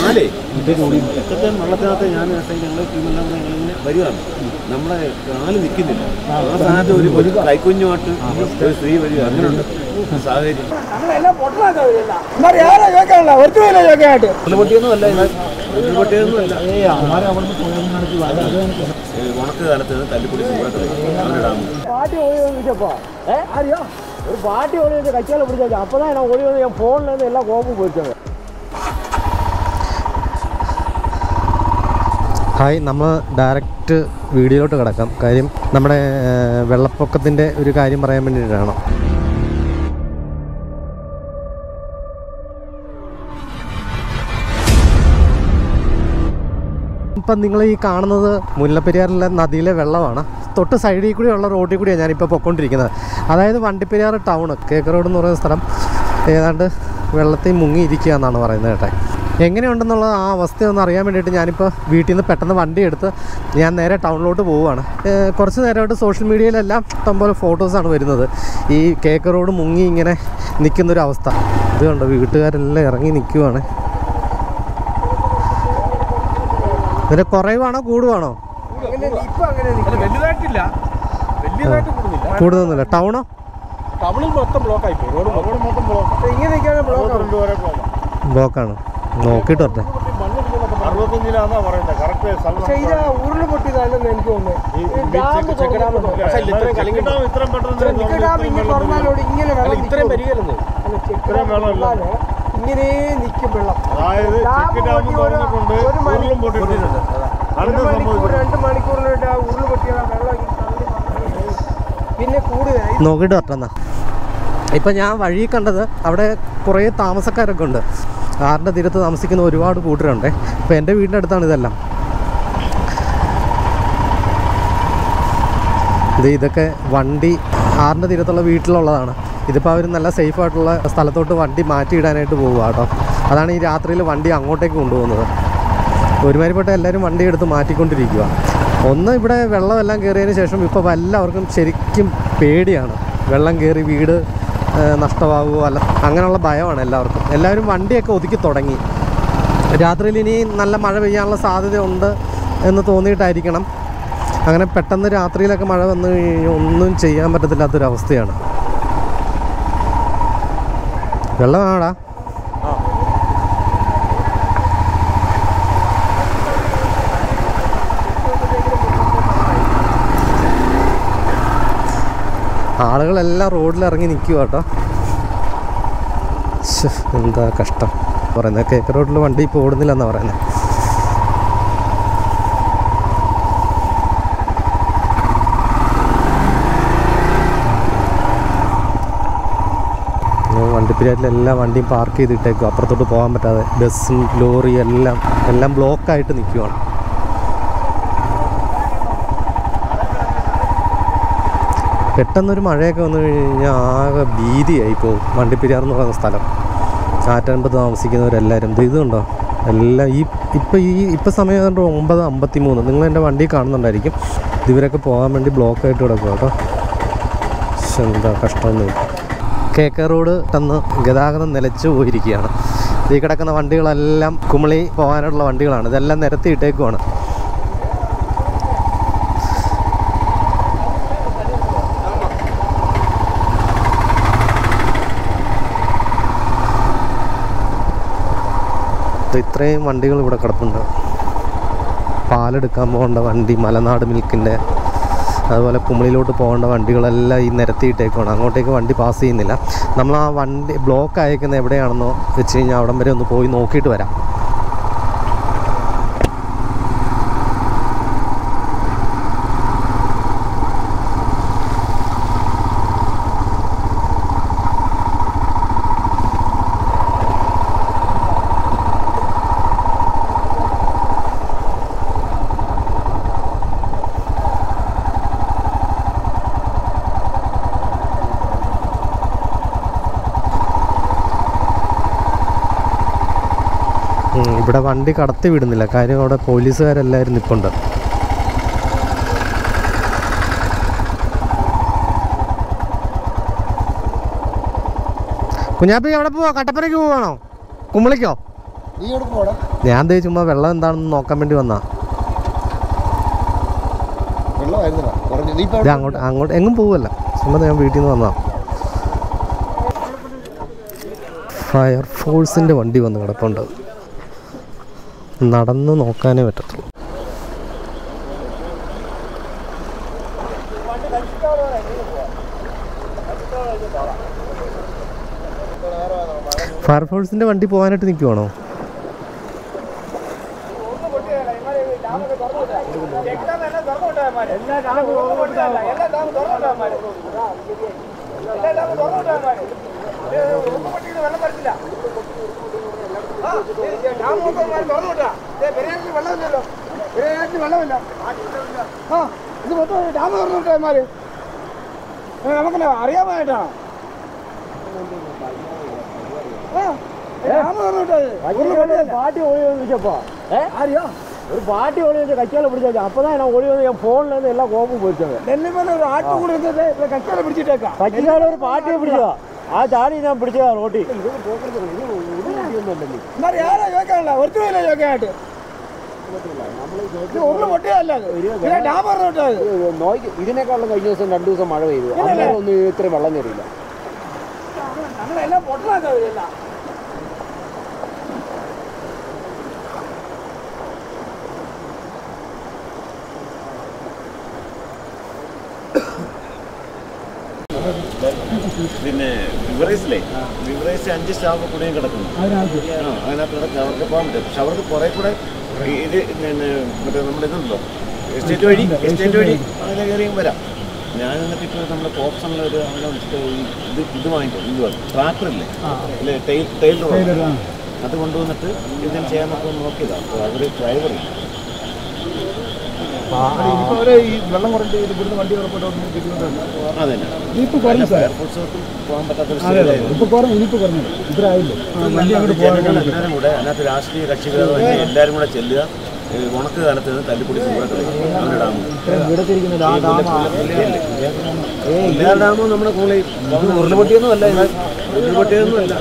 കാലേ ഇപ്പോഴത്തെ വെള്ളത്തിനകത്ത് ഞാൻ ഞങ്ങൾ ടീമെല്ലാം കൂടെ ഞങ്ങളിങ്ങനെ വരികയാണ് നമ്മുടെ കാല് നിൽക്കുന്നില്ല ആ സ്ഥാനത്ത് ഒരു ഒരു കൈക്കുഞ്ഞുമായിട്ട് ഒരു സ്ത്രീ വരിക അങ്ങനെയുണ്ട് സാഹചര്യം പൊട്ടിയൊന്നുമല്ല ഇത് പൊട്ടിയൊന്നുമല്ല ഉണക്ക് കാലത്ത് തല്ലിപ്പൊടി അങ്ങനെ ഡാം பாட்டி ஓடி வந்துச்சப்பா யாரையோ ஒரு பாட்டி ஓடி வந்து கையால பிடிச்சாச்சு அப்பதான் நான் ஓடி வந்து என் போன்ல இருந்து எல்லாம் கோபம் போயிட்டாங்க ഹായ് നമ്മൾ ഡയറക്റ്റ് വീഡിയോയിലോട്ട് കിടക്കാം കാര്യം നമ്മുടെ ഏഹ്, വെള്ളപ്പൊക്കത്തിൻ്റെ ഒരു കാര്യം പറയാൻ വേണ്ടിയിട്ടാണ് ഇപ്പം നിങ്ങൾ ഈ കാണുന്നത് മുല്ലപ്പെരിയാറിലെ നദിയിലെ വെള്ളമാണ് തൊട്ട് സൈഡിൽ കൂടിയുള്ള റോഡിൽ കൂടിയാണ് ഞാനിപ്പോൾ പൊയ്ക്കൊണ്ടിരിക്കുന്നത് അതായത് വണ്ടിപ്പെരിയാർ ടൗൺ കേക്ക് റോഡ് എന്ന് പറയുന്ന സ്ഥലം ഏതാണ്ട് വെള്ളത്തിൽ മുങ്ങിയിരിക്കുക എന്നാണ് പറയുന്നത് കേട്ടെ എങ്ങനെയുണ്ടെന്നുള്ള ആ അവസ്ഥയൊന്ന് അറിയാൻ വേണ്ടിയിട്ട് ഞാനിപ്പോൾ വീട്ടിൽ നിന്ന് പെട്ടെന്ന് വണ്ടി എടുത്ത് ഞാൻ നേരെ ടൗണിലോട്ട് പോവുകയാണ് ഏഹ് കുറച്ച് നേരമായിട്ട് സോഷ്യൽ മീഡിയയിലെല്ലാം ഇഷ്ടംപോലെ ഫോട്ടോസാണ് വരുന്നത് ഈ കേക്ക് റോഡ് മുങ്ങി ഇങ്ങനെ നിൽക്കുന്നൊരു അവസ്ഥ ഇത് കണ്ടോ വീട്ടുകാരെല്ലാം ഇറങ്ങി നിൽക്കുവാണ് ഇതിന്റെ കുറയുവാണോ കൂടുവാണോ വലുതായിട്ടില്ല വലിയതായിട്ട് കൂടുന്നില്ല കൂടുതലൊന്നുമില്ല ടൗണോ ടൗണിൽ മൊത്തം ബ്ലോക്ക് ആയി പോയി റോഡ് റോഡ് മൊത്തം ബ്ലോക്ക് ഇങ്ങനെയൊക്കെയാണ് വരെ ബ്ലോക്ക് ബ്ലോക്കാണ് നോക്കിയിട്ട് വരട്ടെ അറുപത്തഞ്ചിലാന്നാ പറയുന്നത് കറക്റ്റ് പക്ഷെ ഇത് ഉരുള് പൊട്ടിയതാണെന്ന് എനിക്ക് തോന്നുന്നത് ഇത്രയും പെട്ടെന്ന് ഡാം ഇങ്ങനെ തുറന്നാലോട് ഇങ്ങനെ വെള്ളം ഇത്രയും നിൽക്കും. വരികയല്ലെന്ന് അല്ല, ചെക്ക് ഇത്രയും ഡാം വെള്ളമില്ല. തുറന്നാല് ഇങ്ങനെ നിൽക്കും വെള്ളം അതായത് ഡാം ചെക്ക് ഡാം പൊട്ടി ഒരു- തുറന്നിട്ടുണ്ട് ഒരു മണി- ഉരുളും പൊട്ടിയിട്ടുണ്ട് ഒരു രണ്ട് മണിക്കൂർ സംഭവിച്ചു രണ്ട് മണിക്കൂറിനിട്ട് ആ ഉരുള് പൊട്ടിയ വെള്ളം ഇങ്ങനെ തള്ളി വന്നിട്ട് പിന്നെ കൂടുതലായി നോക്കിയിട്ട് വരട്ടെന്നാ ഇപ്പം ഞാൻ വഴി കണ്ടത് അവിടെ കുറേ താമസക്കാരൊക്കെ ഉണ്ട് ആറിൻ്റെ തീരത്ത് താമസിക്കുന്ന ഒരുപാട് കൂട്ടരുണ്ട് ഇപ്പം എൻ്റെ വീടിൻ്റെ അടുത്താണ് ഇതെല്ലാം ഇത് ഇതൊക്കെ വണ്ടി ആറിൻ്റെ തീരത്തുള്ള വീട്ടിലുള്ളതാണ് ഇതിപ്പോൾ അവർ നല്ല സേഫ് ആയിട്ടുള്ള സ്ഥലത്തോട്ട് വണ്ടി മാറ്റിയിടാനായിട്ട് പോവുക കേട്ടോ അതാണ് ഈ രാത്രിയിൽ വണ്ടി അങ്ങോട്ടേക്ക് കൊണ്ടുപോകുന്നത് ഒരുമാതിരിപ്പെട്ട എല്ലാവരും വണ്ടി എടുത്ത് മാറ്റിക്കൊണ്ടിരിക്കുക ഒന്ന് ഇവിടെ വെള്ളമെല്ലാം കയറിയതിന് ശേഷം ഇപ്പോൾ എല്ലാവർക്കും ശരിക്കും പേടിയാണ് വെള്ളം കയറി വീട് ഏഹ്, നഷ്ടമാകുമോ അല്ല അങ്ങനെയുള്ള ഭയമാണ് എല്ലാവർക്കും എല്ലാവരും വണ്ടിയൊക്കെ ഒതുക്കി തുടങ്ങി രാത്രിയിൽ ഇനി നല്ല മഴ പെയ്യാനുള്ള സാധ്യതയുണ്ട് എന്ന് തോന്നിയിട്ടായിരിക്കണം അങ്ങനെ പെട്ടെന്ന് രാത്രിയിലൊക്കെ മഴ വന്നു കഴിഞ്ഞാൽ ഒന്നും ചെയ്യാൻ പറ്റത്തില്ലാത്തൊരവസ്ഥയാണ് വെള്ളമാടാ ആളുകളെല്ലാം റോഡിൽ ഇറങ്ങി നിൽക്കുക കേട്ടോ ശ്ശെ, എന്താ കഷ്ടം പറയുന്നത് കേക്ക് റോഡിൽ വണ്ടി ഇപ്പോൾ ഓടുന്നില്ലെന്നാ പറയുന്നത് വണ്ടിപ്പിരാറ്റിൽ എല്ലാ വണ്ടിയും പാർക്ക് ചെയ്തിട്ടേക്കും അപ്പുറത്തോട്ട് പോകാൻ പറ്റാതെ ബസ്സും ലോറി എല്ലാം എല്ലാം ബ്ലോക്കായിട്ട് നിൽക്കുവാണ് പെട്ടെന്നൊരു മഴയൊക്കെ വന്നു കഴിഞ്ഞാൽ ആകെ ഭീതിയായി പോകും വണ്ടിപ്പെരിയാർ എന്ന് പറയുന്ന സ്ഥലം ആറ്റാൻപത്ത് താമസിക്കുന്നവരെല്ലാവരും ഇത് ഇതുണ്ടോ എല്ലാം ഈ ഇപ്പം ഈ ഇപ്പം സമയം ഏതാണ്ട് ഒമ്പത് അമ്പത്തി മൂന്ന് നിങ്ങൾ എൻ്റെ വണ്ടി കാണുന്നുണ്ടായിരിക്കും ഇവരൊക്കെ പോകാൻ വേണ്ടി ബ്ലോക്കായിട്ട് കിടക്കുക കേട്ടോ ശ്ശെ, എന്താ കഷ്ടമെന്ന് കേക്ക റോഡ് തന്ന് ഗതാഗതം നിലച്ചു പോയിരിക്കുകയാണ് ഈ കിടക്കുന്ന വണ്ടികളെല്ലാം കുമളി പോകാനുള്ള വണ്ടികളാണ് ഇതെല്ലാം നിരത്തിയിട്ടേക്കുവാണ് ഇത് ഇത്രയും വണ്ടികൾ ഇവിടെ കിടപ്പുണ്ട് പാലെടുക്കാൻ പോകേണ്ട വണ്ടി മലനാട് മിൽക്കിൻ്റെ അതുപോലെ കുമളിയിലോട്ട് പോകേണ്ട വണ്ടികളെല്ലാം ഈ നിരത്തിയിട്ടേക്കാണ് അങ്ങോട്ടേക്ക് വണ്ടി പാസ് ചെയ്യുന്നില്ല നമ്മൾ ആ വണ്ടി ബ്ലോക്ക് അയക്കുന്ന എവിടെയാണെന്നോ വെച്ച് കഴിഞ്ഞാൽ അവിടം വരെ ഒന്ന് പോയി നോക്കിയിട്ട് വരാം ഉം, ഇവിടെ വണ്ടി കടത്തി വിടുന്നില്ല കാര്യം അവിടെ പോലീസുകാരെല്ലാവരും നിൽപ്പുണ്ട് കുഞ്ഞാപ്പി എവിടെ പോവാ കട്ടപ്പനയ്ക്ക് പോവാണോ കുമ്പളിക്കോ നീ എവിടെ പോടാ ഞാൻ ദേ ചുമ്മാ വെള്ളം എന്താണെന്ന് നോക്കാൻ വേണ്ടി വന്നാ വെള്ളമായിരുന്നടാ പറഞ്ഞു നീ ഇപ്പൊ ഇത് അങ്ങോട്ട് അങ്ങോട്ട് എങ്ങും പോവല്ല ചുമ്മാ ഞാൻ വീട്ടിൽ നിന്ന് വന്നാ ഫയർ ഫോഴ്സിൻ്റെ വണ്ടി വന്ന് കിടപ്പുണ്ട് നടന്ന് നോക്കാനേ പറ്റത്തുള്ളൂ ഫയർഫോഴ്സിൻ്റെ വണ്ടി പോകാനായിട്ട് നിൽക്കുവാണോ വെള്ളമില്ല ആ ഇത് മൊത്തം ഡാം തുറന്നുവിട്ടമാര് നമുക്കല്ല അറിയാമായിട്ടാണ് പാട്ടി ഓടി വന്നിച്ചപ്പോ ആരെയോ ഒരു പാട്ടി ഓടി വെച്ച് കച്ചാല പിടിച്ചാ അപ്പதான் ഞാൻ ഓടി വന്ന് ഞാൻ ഫോണിൽ നിന്ന് എല്ലാ കോപ്പും പൊരിച്ചത് ഡൽഹിമേലെ ഒരു ആട്ട് കൂടി കച്ചാല പിടിച്ചിട്ടേക്കാം കച്ചാല ഒരു പാട്ടിയെ പിടിച്ചതാ ആ ചാടി ഞാൻ പിടിച്ചതാ റോട്ടി ആരാ ചോദിക്കാനല്ല ഒരുത്തരല്ല ചോദിക്കാനായിട്ട് ഉരുള് പൊട്ടിയല്ല ഡാം പറഞ്ഞിട്ടത് നോക്കി ഇതിനേക്കാളും കഴിഞ്ഞ ദിവസം രണ്ടു ദിവസം മഴ പെയ്തു അന്നേരം ഒന്നും ഇത്ര വെള്ളം കയറിയില്ല ഞങ്ങളെല്ലാം പൊട്ടലാക്കാവില്ല പിന്നെ ബിവറേസിലെ ബിവറേസ് അഞ്ച് സ്റ്റാഫ് കുടിയും കിടക്കുന്നു ആ അതിനകത്ത് കിടക്കുക അവർക്ക് പോകാൻ പറ്റും പക്ഷെ അവർക്ക് കുറെ കൂടെ ഈ ഇത് പിന്നെ മറ്റേ നമ്മുടെ ഇതുണ്ടല്ലോ എസ്റ്റേറ്റ് വഴി എസ്റ്റേറ്റ് വഴി അങ്ങനെ കയറിയും വരാം ഞാൻ എന്നിട്ട് ഇപ്പോൾ നമ്മുടെ ഓപ്ഷനിൽ ഒരു അവനെ വിളിച്ചിട്ട് ഈ ഇത് ഇത് വാങ്ങിക്കും ഇത് ട്രാക്ടറില്ലേ അല്ലേ ടെയിൽ ടെയിൽ റോഡ് അത് കൊണ്ടുവന്നിട്ട് ഇതിന് ചെയ്യാൻ നമുക്ക് നോക്കിയതാണ് അപ്പോൾ അവർ ഡ്രൈവറില്ല ഈ വെള്ളം കുറഞ്ഞിട്ട് ഇവിടുന്ന് വണ്ടി ഉറപ്പിട്ടോ അതെ ഇനിയിപ്പോ കുറഞ്ഞു സാർ എയർഫോഴ്സുകൾക്ക് പോകാൻ പറ്റാത്തൊരു സ്ഥിതിയായിരുന്നു ഇപ്പൊ കുറഞ്ഞു ഇനിയിപ്പോ കുറഞ്ഞു ഇത്ര ആയില്ലേ വണ്ടി അങ്ങോട്ട് ജനങ്ങൾ എല്ലാവരും കൂടെ അതിനകത്ത് രാഷ്ട്രീയ കക്ഷികൾ എല്ലാവരും കൂടെ ചെല്ലുക ഈ ഉണക്ക് കാലത്ത് നിന്ന് തല്ലിപ്പൊടി ദൂരെ കളിക്കും അങ്ങനെ ഡാമും എല്ലാ ഡാമും നമ്മുടെ കൂളിൽ ഉരുളുപൊട്ടിയൊന്നും അല്ല ഇത് ഉരുളുപൊട്ടിയൊന്നും അല്ല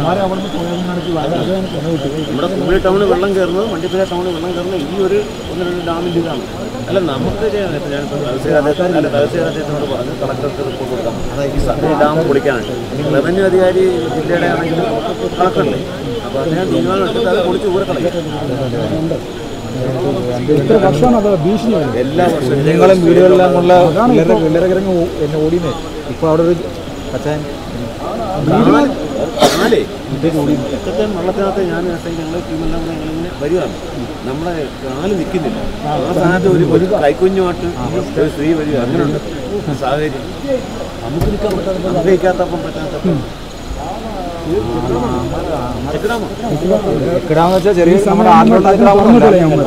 നമ്മുടെ കുമ്പളി ടൗണിൽ വെള്ളം കയറുന്നത് വണ്ടിപ്പുര ടൗണിൽ വെള്ളം കയറുന്നത് ഈ ഒരു ഒന്ന് രണ്ട് ഡാമിൻ്റെ ഇതാണ് അല്ല നമുക്ക് ചെയ്യാൻ പറ്റും ഞാനിപ്പോൾ തഹസീൽ അദ്ദേഹത്തിന് അല്ല തഹസീൽ അദ്ദേഹത്തിനോട് പറഞ്ഞു കളക്ടർക്ക് റിപ്പോർട്ട് കൊടുക്കാം ഈ സ- ഈ ഡാം പൊളിക്കാനായിട്ട് റവന്യൂ അധികാരി ജില്ലയുടെ ആണെങ്കിലും കളക്ടറല്ലേ അപ്പോൾ അദ്ദേഹം തീരുമാനം എടുത്തിട്ട് അത് പൊളിച്ച് ഊരെ കളയും ഇത്ര വർഷമാണ് അത് ഭീഷണിയാണ് എല്ലാ വർഷവും നിങ്ങളും വീടുകളിലെല്ലാം ഉള്ള പിള്ളേരക്കിറങ്ങി എന്നെ ഓടിയേ ഇപ്പൊ അവിടെ ഒരു പച്ചാൻ നാലേ ഇപ്പോഴത്തെ വെള്ളത്തിനകത്ത് ഞാൻ ഞങ്ങൾ ടീമെല്ലാം കൂടെ ഞങ്ങളിങ്ങനെ വരികയാണ് നമ്മളെ കാല് നിൽക്കുന്നില്ല ആ സ്ഥാനത്ത് ഒരു ഒരു കൈക്കുഞ്ഞുമായിട്ട് ഒരു സ്ത്രീ വരിക അങ്ങനെയുണ്ട് സാഹചര്യം നമുക്ക് നിൽക്കാൻ പറ്റാത്ത ആഗ്രഹിക്കാത്തപ്പം പറ്റാത്തപ്പം ചെക്കിടാമോ കിടാന്ന് വെച്ചാൽ ചെറിയ നമ്മുടെ ആന്ധ്ര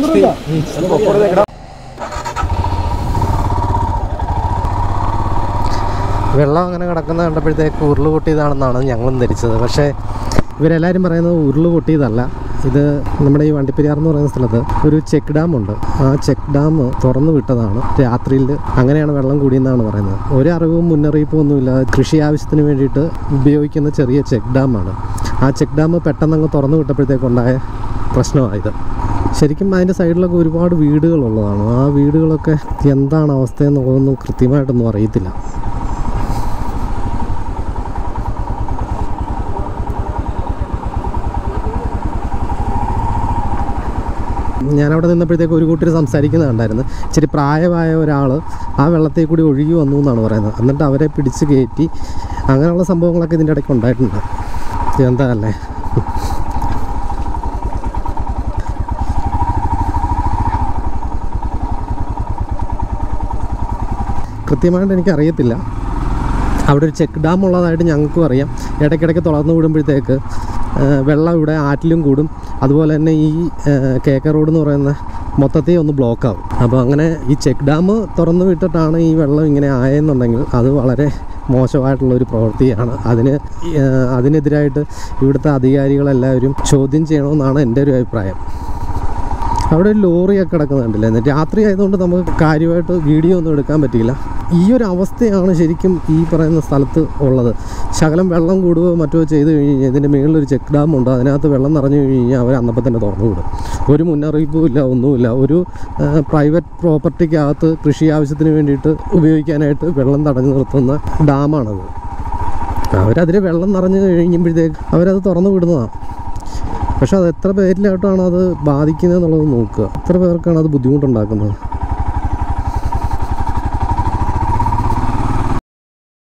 വെള്ളം അങ്ങനെ കിടക്കുന്ന കണ്ടപ്പോഴത്തേക്ക് ഉരുള് പൊട്ടിയതാണെന്നാണ് ഞങ്ങളും ധരിച്ചത് പക്ഷേ ഇവരെല്ലാവരും പറയുന്നത് ഉരുള് പൊട്ടിയതല്ല ഇത് നമ്മുടെ ഈ വണ്ടിപ്പെരിയാർ എന്ന് പറയുന്ന സ്ഥലത്ത് ഒരു ചെക്ക് ഡാം ഉണ്ട് ആ ചെക്ക് ഡാം തുറന്നു വിട്ടതാണ് രാത്രിയിൽ അങ്ങനെയാണ് വെള്ളം കൂടിയെന്നാണ് പറയുന്നത് ഒരു അറിവും മുന്നറിയിപ്പും ഒന്നുമില്ല കൃഷി ആവശ്യത്തിന് വേണ്ടിയിട്ട് ഉപയോഗിക്കുന്ന ചെറിയ ചെക്ക് ഡാമാണ് ആ ചെക്ക് ഡാം പെട്ടെന്ന് അങ്ങ് തുറന്നു വിട്ടപ്പോഴത്തേക്കുണ്ടായ പ്രശ്നമായത് ശരിക്കും അതിൻ്റെ സൈഡിലൊക്കെ ഒരുപാട് വീടുകളുള്ളതാണ് ആ വീടുകളൊക്കെ എന്താണ് അവസ്ഥയെന്നുള്ളതൊന്നും കൃത്യമായിട്ടൊന്നും അറിയത്തില്ല ഞാനവിടെ നിന്നപ്പോഴത്തേക്ക് ഒരു കൂട്ടർ സംസാരിക്കുന്നത് കണ്ടായിരുന്നു ഇച്ചിരി പ്രായമായ ഒരാൾ ആ വെള്ളത്തിൽ കൂടി ഒഴുകി വന്നു എന്നാണ് പറയുന്നത് എന്നിട്ട് അവരെ പിടിച്ച് കയറ്റി അങ്ങനെയുള്ള സംഭവങ്ങളൊക്കെ ഇതിൻ്റെ ഇടയ്ക്ക് ഉണ്ടായിട്ടുണ്ട് എന്താ അല്ലേ കൃത്യമായിട്ട് എനിക്കറിയത്തില്ല അവിടെ ഒരു ചെക്ക് ഡാം ഉള്ളതായിട്ട് ഞങ്ങൾക്കും അറിയാം ഇടയ്ക്കിടയ്ക്ക് തുറന്നു വിടുമ്പോഴത്തേക്ക് ആ, വെള്ളം ഇവിടെ ആറ്റിലും കൂടും അതുപോലെ തന്നെ ഈ ആ, കേക്ക റോഡ് എന്ന് പറയുന്ന മൊത്തത്തിൽ ഒന്ന് ബ്ലോക്ക് ആവും അപ്പോൾ അങ്ങനെ ഈ ചെക്ക് ഡാം തുറന്നു വിട്ടിട്ടാണ് ഈ വെള്ളം ഇങ്ങനെ ആയെന്നുണ്ടെങ്കിൽ അത് വളരെ മോശമായിട്ടുള്ളൊരു പ്രവൃത്തിയാണ് അതിന് ഈ, ആ, അതിനെതിരായിട്ട് ഇവിടുത്തെ അധികാരികളെല്ലാവരും ചോദ്യം ചെയ്യണമെന്നാണ് എൻ്റെ ഒരു അഭിപ്രായം അവിടെ ഒരു ലോറിയൊക്കെ കിടക്കുന്നുണ്ടല്ലേ എന്നിട്ട് രാത്രി ആയതുകൊണ്ട് നമുക്ക് കാര്യമായിട്ട് വീഡിയോ ഒന്നും എടുക്കാൻ പറ്റിയില്ല ഈ ഒരു അവസ്ഥയാണ് ശരിക്കും ഈ പറയുന്ന സ്ഥലത്ത് ഉള്ളത് ശകലം വെള്ളം കൂടുകയോ മറ്റോ ചെയ്ത് കഴിഞ്ഞ് കഴിഞ്ഞാൽ ഇതിൻ്റെ മുകളിൽ ഒരു ചെക്ക് ഡാം ഉണ്ട് അതിനകത്ത് വെള്ളം നിറഞ്ഞു കഴിഞ്ഞ് കഴിഞ്ഞാൽ അവർ അന്നപ്പം തന്നെ തുറന്നു വിടും ഒരു മുന്നറിയിപ്പും ഇല്ല ഒന്നുമില്ല ഒരു പ്രൈവറ്റ് പ്രോപ്പർട്ടിക്കകത്ത് കൃഷി ആവശ്യത്തിന് വേണ്ടിയിട്ട് ഉപയോഗിക്കാനായിട്ട് വെള്ളം തടഞ്ഞു നിർത്തുന്ന ഡാമാണത് അവരതിൽ വെള്ളം നിറഞ്ഞു കഴിയുമ്പോഴത്തേക്ക് അവരത് തുറന്നു വിടുന്നതാണ് പക്ഷെ അത് എത്ര പേരിലായിട്ടാണ് അത് ബാധിക്കുന്നത് എന്നുള്ളത് നോക്കുക എത്ര പേർക്കാണ് അത് ബുദ്ധിമുട്ടുണ്ടാക്കുന്നത്